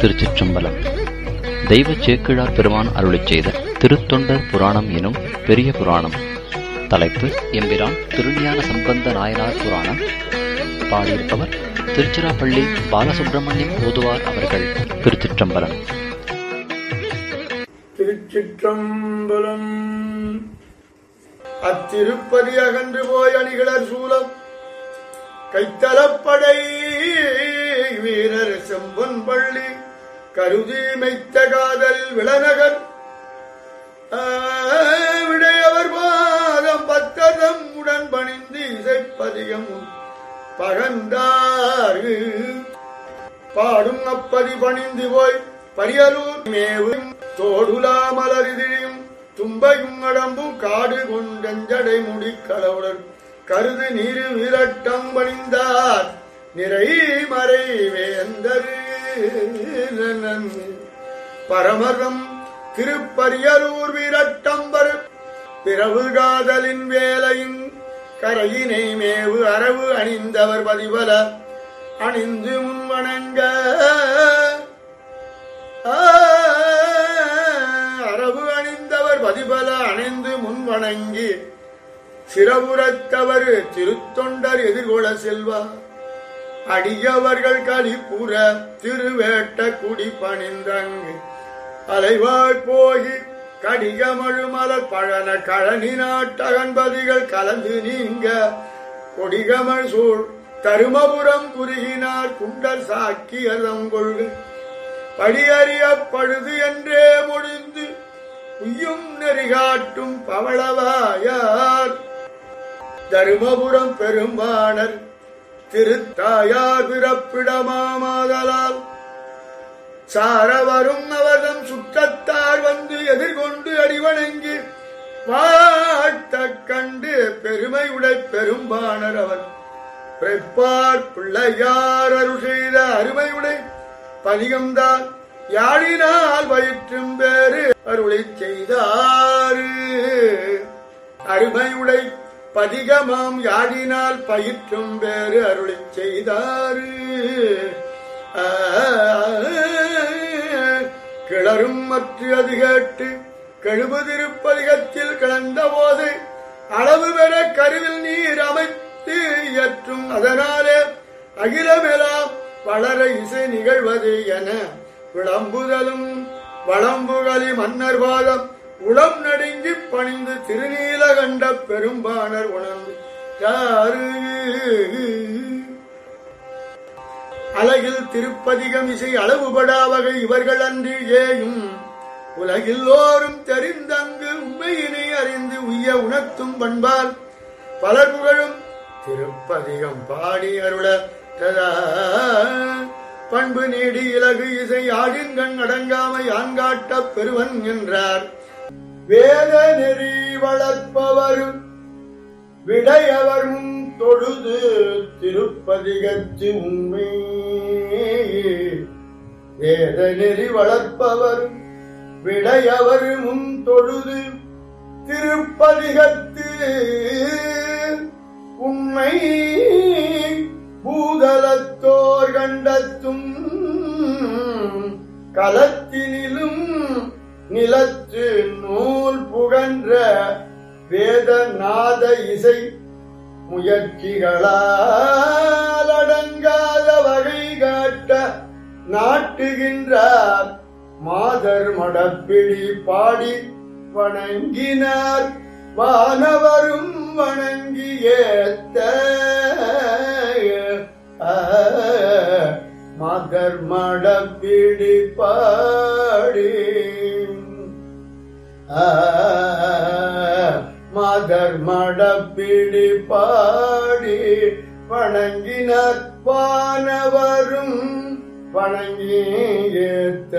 திருச்சிற்றம்பலம் தெய்வ சேக்கிழார் பெருமான் அருளிச் செய்த திருத்தொண்டர் புராணம் எனும் பெரிய புராணம் தலைப்பு எம்பிரான் திருஞான சம்பந்த நாயனார் புராணம் பாடியிருப்பவர் திருச்சிராப்பள்ளி பாலசுப்பிரமணியம் ஓதுவார் அவர்கள் திருச்சிற்றம்பலம் திருச்சிற்றம்பலம் அத்திருப்பதி அகன்று போய் அணிகளர் சூலம் கைத்தலப்படை வீரர் செம்பொன் பள்ளி கருதி மைத்த காதல் விளநகர் விடையவர் பாதம் பத்ததம் உடன் பணிந்து இசைப்பதிகம் பகந்தார் பாடும் அப்பதி பணிந்து போய் பரியலூர் மேவும் தோடுலா மலரிதிழியும் தும்பையும் அடம்பும் காடு கொண்டஞ்சடை முடி கடவுளர் கருது நீரு விரட்டம் பணிந்தார் நிறை மறை வேந்தரு பரமரம் திருப்பரியலூர் விரட்டம்பர் பிறவு காதலின் வேலையின் கரையினை மேவு அரவு அணிந்தவர் பதிபல அணிந்து முன்வணங்க அரவு அணிந்தவர் பதிபல அணிந்து முன்வணங்கி சிறபுறத்தவர் திருத்தொண்டர் எதிர்கொள்ள செல்வார் அடியவர்கள் கலிப்புற திருவேட்ட குடி பணிந்தங்கு அலைவாய் போகி கடிகமழு மலர் பழன கழனி நாட்டகன்பதிகள் கலந்து நீங்க கொடிகமழ் சூழ் தருமபுரம் குறுகினார் குண்டர் சாக்கியதம் கொள்கு படியறிய பழுது என்றே முடிந்து உய்யும் நெறிகாட்டும் பவளவாயார் தருமபுரம் பெரும்பாணர் திருத்தாயார் பிறப்பிடமாமாதலால் சாரவரும் அவதம் சுற்றத்தார் வந்து எதிர்கொண்டு அடிவணங்கி வாழ்த்த கண்டு பெருமையுடை பெரும்பாணர் அவர் பிறப்பார் பிள்ளையார் அருள் செய்த அருமையுடை பதிகம்தான் யாழினால் வயிற்றும் பேரு அருளை செய்தாரு அருமையுடை பதிகமாம் யாழினால் பயிற்றும் பேரு அருளை செய்தாரு கிளரும் மற்ற அது கேட்டு கழுபுதிருப்பதிகத்தில் கிளந்த போது அளவு பெற கருவில் நீர் அமைத்து இயற்றும் அதனாலே அகிலமெல்லாம் வளர இசை நிகழ்வது என விளம்புதலும் வளம்புகளி மன்னர் பாதம் உளம் நடுங்கி பணிந்து திருநீல கண்ட பெரும்பாணர் உணர்ந்து அழகில் திருப்பதிகம் இசை அளவுபடா வகை இவர்கள் அன்று ஏயும் உலகில் ஓரும் தெரிந்தங்கு உண்மையினை அறிந்து உய்ய உணர்த்தும் பண்பால் பலர் புகழும் திருப்பதிகம் பாடி அருள பண்பு நீடி இலகு இசை ஆடின் கண் அடங்காமை ஆண்காட்ட பெறுவன் என்றார் வேத நெறி வளர்ப்பவர் விடையவரும் தொழுது திருப்பதிகத்து உண்மை வேத நெறி வளர்ப்பவர் விடையவர் முன் தொழுது திருப்பதிகத்து உண்மை பூதலத்தோர் கண்டத்தும் களத்தினிலும் நிலத்து நூல் புகன்ற வேதநாத இசை முயற்சிகளால் அடங்காத வகை காட்ட நாட்டுகின்றார் மாதர் மடப்பிடி பாடி வணங்கினார் வானவரும் வணங்கி ஏத்த மதர் மடப்பிடி பாடி மதர் மடப்பிடி பாடி வணங்கினார் வானவரும் வணங்கி ஏத்த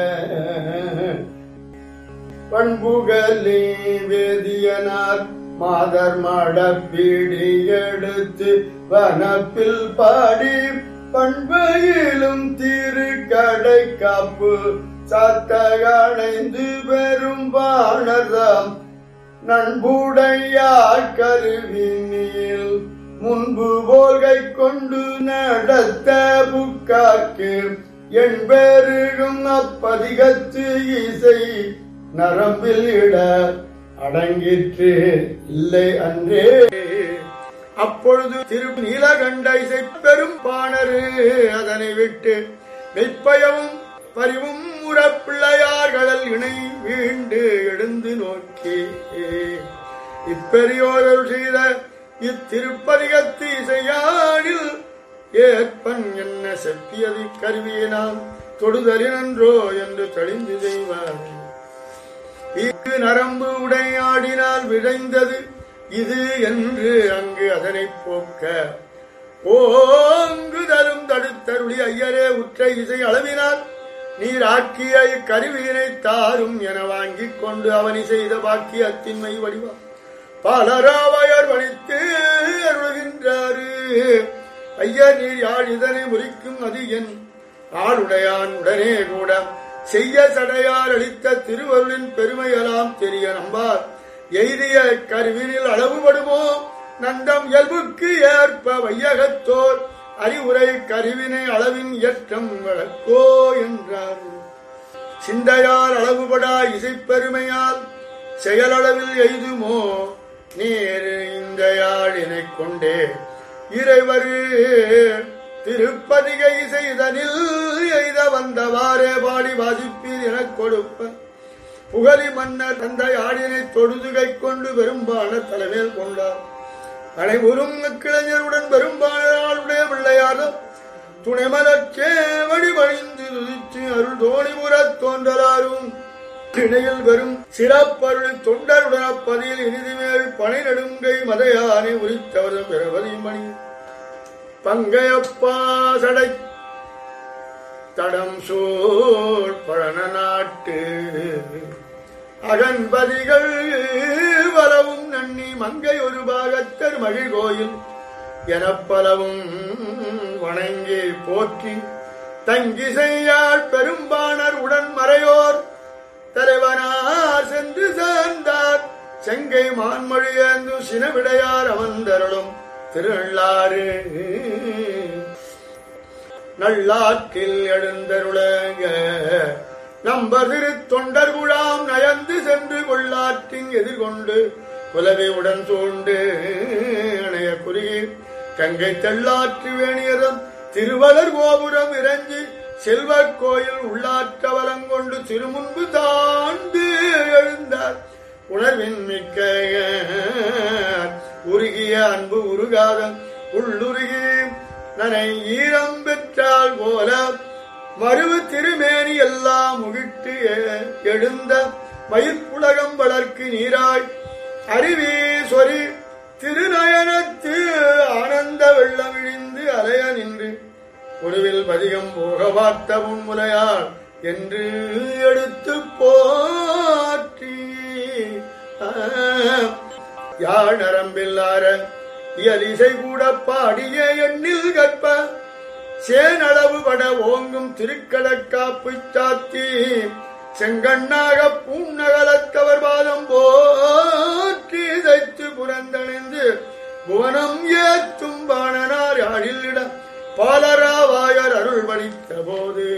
பண்புகளே வேதியனார் மாதர் மடப்பீடி எடுத்து வனப்பில் பாடி பண்பையிலும் திரு கடை காப்பு சத்தகணைந்து பெரும் பாணர்தாம் நண்புடையார் கருவினில் முன்பு போல்கை கொண்டு நடத்த புக்காக்கு என் பெருகும் அப்பதிகத்து இசை நரம்பில் இட அடங்கிற்று இல்லை அன்றே அப்பொழுது திரு நீலகண்ட இசை பெரும் பாணரு அதனை விட்டு மெய்ப்பயமும் பரிவும் உறப் பிள்ளையார்களல் இணை வீண்டு எழுந்து நோக்கி இப்பெரியோரல் செய்த இத்திருப்பதிகத்து இசையாடில் ஏற்பன் என்ன செப்பியது கருவியினால் தொடுதலினன்றோ என்று தெளிந்து செய்வார் இக்கு நரம்பு உடையாடினால் விழைந்தது இது என்று அங்கு அதனை போக்க ஓங்குதலும் தடுத்தருளி ஐயரே உற்ற இசை அளவினால் நீர் ஆக்கிய இக்கருவியினை தாரும் என வாங்கிக் கொண்டு அவனி செய்த பாக்கியத்தின்மை வடிவம் பலராவையர் வலித்து அருள்கின்றாரு ஐயர் நீர் யாழ் இதனை முறிக்கும் அது என் ஆளுடையான் உடனே கூட செய்ய சடையார் அளித்த திருவருளின் பெருமையெல்லாம் தெரிய நம்பார் எய்திய கருவினில் அளவுபடுமோ நந்தம் இயல்புக்கு ஏற்ப வையகத்தோர் அறிவுரை கருவினை அளவின் இயற்றம் வழக்கோ என்றார் சிந்தையால் அளவுபடா இசைப்பெருமையால் செயலளவில் எய்துமோ நீர் இந்த யாழினைக் கொண்டே இறைவர் திருப்பதிகை செய்தனில் எய்த வந்தவாறே பாடி வாசிப்பீர் எனக் கொடுப்ப புகழி மன்னர் தந்தை ஆடினை தொழுதுகை கொண்டு பெரும்பான தலைமையில் கொண்டார் அனைவரும் கிளைஞருடன் பெரும்பாலாளுடைய பிள்ளையாரும் துணைமலச்சேவடி வழிந்து துதித்து அருள் தோணிபுறத் தோன்றலாரும் இணையில் வரும் சிறப்பருள் தொண்டருடன் அப்பதியில் இனிதிமேல் பனை நெடுங்கை மதையானை உரித்தவர் பெறுவதி மணி பங்கையப்பா சடை தடம் சூழ் பழன நாட்டு அகன்பதிகள் வரவும் நன்னி மங்கை ஒரு பாகத்தர் மகிழ் கோயில் எனப்பலவும் வணங்கி போற்றி தங்கி செய்யாள் பெரும்பாணர் உடன் மறையோர் தலைவனார் சென்று சேர்ந்தார் செங்கை மான்மொழியந்து சினவிடையார் அமர்ந்தருளும் திருநள்ளாறு நல்லாற்றில் எழுந்தருளங்க நம்பதிரு தொண்டர் குழாம் நயந்து சென்று கொள்ளாற்றின் எதிர்கொண்டு புலவை உடன் சூண்டு அணைய குறுகி கங்கை தெள்ளாற்று வேணியரும் திருவளர் கோபுரம் இறங்கி செல்வக் கோயில் உள்ளாற்றவலம் கொண்டு திருமுன்பு தாண்டு எழுந்தார் உணர்வின் மிக்க உருகிய அன்பு உருகாத உள்ளுருகி நனை ஈரம் பெற்றால் போல மறுவு திருமேனி எல்லாம் முகிட்டு எ- எழுந்த மயிர்ப்புலகம் வளர்க்கு நீராய் அருவி சொறி திருநயனத்து ஆனந்த வெள்ளம் இழிந்து அலைய நின்று குருவில் பதிகம் போக பார்த்த முன்முலையார் என்று எடுத்து போற்றி ஆ, யாழ் நரம்பில்லார இயலிசை கூட பாடிய எண்ணில் கற்ப சேனளவு பட ஓங்கும் திருக்கடக்காப்பு சாத்தி செங்கண்ணாக பூநகலத்தவர் பாதம் போற்றி தைத்து புறந்தணிந்து புவனம் ஏத்தும் பாணனார் யாழிலிட பாலராவாயர் அருள் வலித்த போது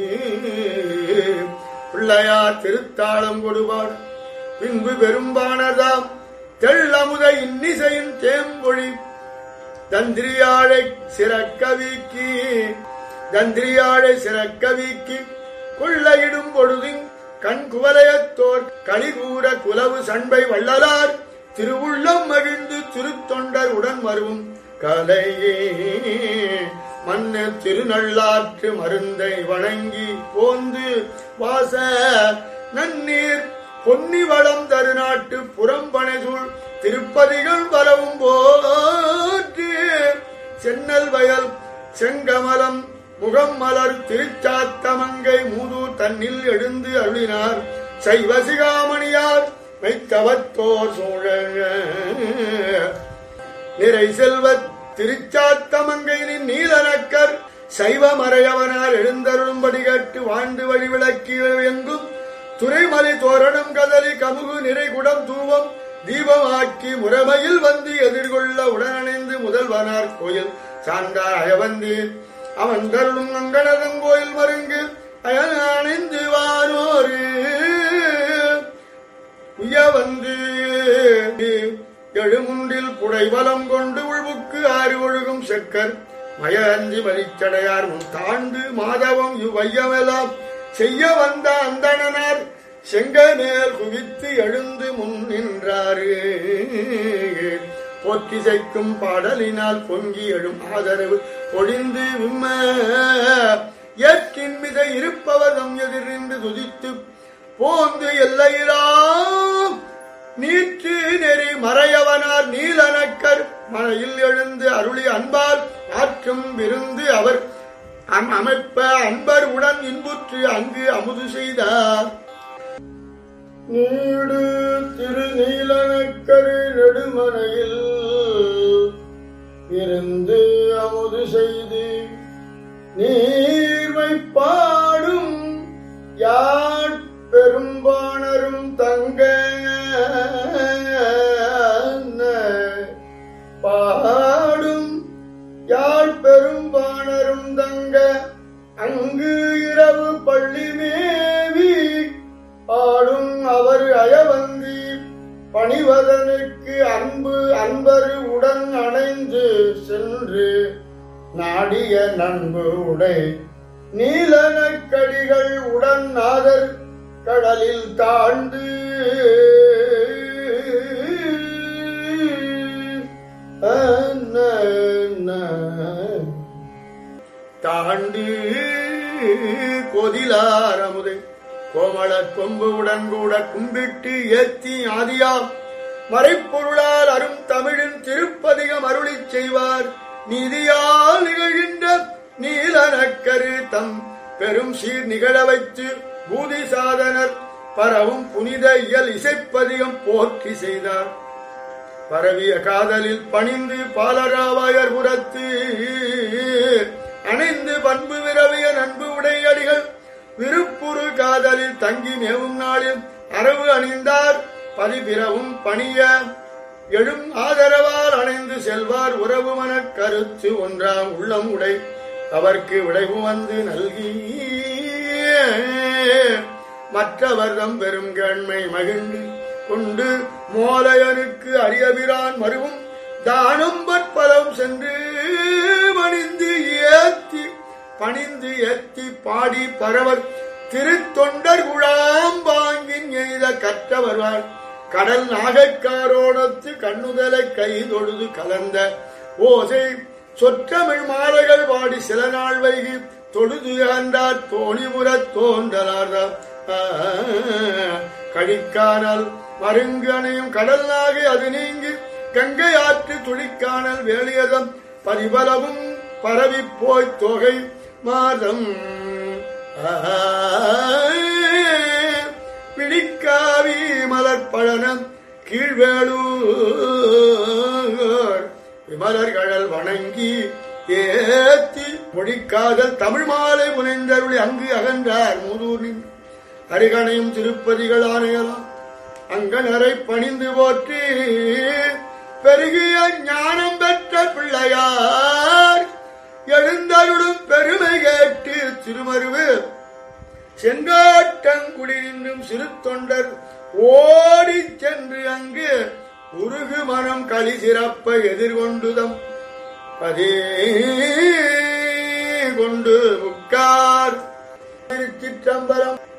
பிள்ளையார் திருத்தாளம் கொடுபார் பின்பு பெரும்பானதாம் தெள்ளமுத இன்னிசையின் தேம்பொழி தந்திரியாழை சிறக்கவிக்கி தந்திரியாழை சிறக்கவிக்கி கொள்ளையிடும் பொழுதின் கண் குவலயத்தோர் களிகூற குலவு சண்பை வள்ளலார் திருவுள்ளம் மகிழ்ந்து திருத்தொண்டர் உடன் வருவும் கலையே மண்ணு திருநள்ளாற்று மருந்தை வணங்கி போந்து வாச நன்னீர் பொன்னி வளம் தருநாட்டு புறம்பனைசூழ் திருப்பதிகள் வரவும் போற்றி சென்னல் வயல் செங்கமலம் முகம் மலர் திருச்சாத்தமங்கை மூதூர் தன்னில் எழுந்து அருளினார் சைவசிகாமணியார் வைத்தவத்தோர் சூழ நிறை செல்வத் திருச்சாத்தமங்கையின் நீலனக்கர் சைவமறையவனார் எழுந்தருளும்படி கேட்டு வாழ்ந்து வழி விளக்கி எங்கும் துறைமலை தோரணம் கதலி கமுகு நிறைகுடம் தூவம் தீபமாக்கி முறைமையில் வந்து எதிர்கொள்ள உடனணைந்து முதல்வனார் கோயில் சார்ந்தார் அயவந்தீர் அவன் தருளும் அங்கனதன் கோயில் மருங்கு அயல் அணைந்து வாரோரு உய வந்து எழுமுன்றில் புடைவலம் கொண்டு உள்வுக்கு ஆறு ஒழுகும் செக்கர் மயந்தி வலிச்சடையார் முன் தாண்டு மாதவம் இவ்வையமெல்லாம் செய்ய வந்த அந்தணனார் செங்கமேல் குவித்து எழுந்து முன் நின்றாரு போற்றிசைக்கும் பாடலினால் பொங்கி எழும் ஆதரவு பொழிந்து விம்ம ஏற்கின் மிக இருப்பவதம் எதிரின்று துதித்து போந்து எல்லையிலாம் நீற்று நெறி மறையவனார் நீலனக்கர் மழையில் எழுந்து அருளி அன்பால் ஆற்றும் விருந்து அவர் அம் அமைப்ப அன்பர் உடன் இன்புற்று அங்கு அமுது செய்தார் நீடு திருநீலனக்கரு நெடுமனையில் இருந்து அமுது செய்து நீர்மை பாடும் யாழ் பெரும்பாணரும் தங்க பாடும் யாழ் பெரும்பாணரும் தங்க அங்கு இரவு பள்ளி மேவி ஆடும் அவர் அயவந்தி பணிவதனுக்கு அன்பு அன்பரு உடன் அணைந்து சென்று நாடிய நண்பு உடை நீலனக்கடிகள் உடன் நாதர் கடலில் தாழ்ந்து தாண்டி கொதிலாரமுதை கோமள கொம்பு உடன் கூட கும்பிட்டு ஏத்தி ஆதியா மறைப்பொருளால் அரும் தமிழின் திருப்பதிகம் அருளிச் செய்வார் நீதியால் நிகழ்கின்ற நீலனக்கரு தம் பெரும் சீர் நிகழ வைத்து பூதி சாதனர் பரவும் புனித இயல் இசைப்பதிகம் போற்றி செய்தார் பரவிய காதலில் பணிந்து பாலராவாயர் புறத்து அணைந்து பண்பு விரவிய நண்பு உடையடிகள் விருப்புரு காதலில் தங்கி மேவும் நாளில் அரவு அணிந்தார் பதிபிறவும் பணிய எழும் ஆதரவால் அணைந்து செல்வார் உறவு மனக் கருத்து ஒன்றாம் உள்ளம் உடை அவர்க்கு விளைவு வந்து நல்கி மற்றவர்தம் பெரும் கண்மை மகிழ்ந்து கொண்டு மோலையனுக்கு அரியபிரான் மருவும் தானம் பற்பலம் சென்று பணிந்து ஏத்தி பணிந்து ஏத்தி பாடி பரவர் திருத்தொண்டர் குழாம் பாங்கின் எய்த கற்றவர்வார் கடல் நாகைக்காரோடத்து கண்ணுதலை கை தொழுது கலந்த ஓசை சொற்றமிழ் மாலைகள் பாடி சில நாள் வைகி தொழுது அன்றார் தோணிபுறத் தோன்றலார்தான் கழிக்கானல் மருங்கு அணையும் கடல் நாகை அது நீங்கி கங்கை ஆற்று துளிக்கானல் வேலியதம் பரிபலவும் பரவி போய் தொகை மாதம் பிடிக்காவி மலர்பழனம் கீழ்வேளூர் விமலர்கழல் வணங்கி ஏத்தி மொழிக்காதல் தமிழ் மாலை முனைந்தருளி அங்கு அகன்றார் மூதூரின் அருகணையும் திருப்பதிகள் ஆணையலாம் அங்கனரை பணிந்து போற்றி பெருகிய ஞானம் பெற்ற பிள்ளையார் எழுந்தருளும் பெருமை கேட்டு திருமருவு செங்காட்டங்குடி நின்றும் சிறு தொண்டர் ஓடிச் சென்று அங்கு உருகு மனம் களி சிறப்ப எதிர்கொண்டுதம் பதே கொண்டு முக்கார் திருச்சிற்றம்பலம்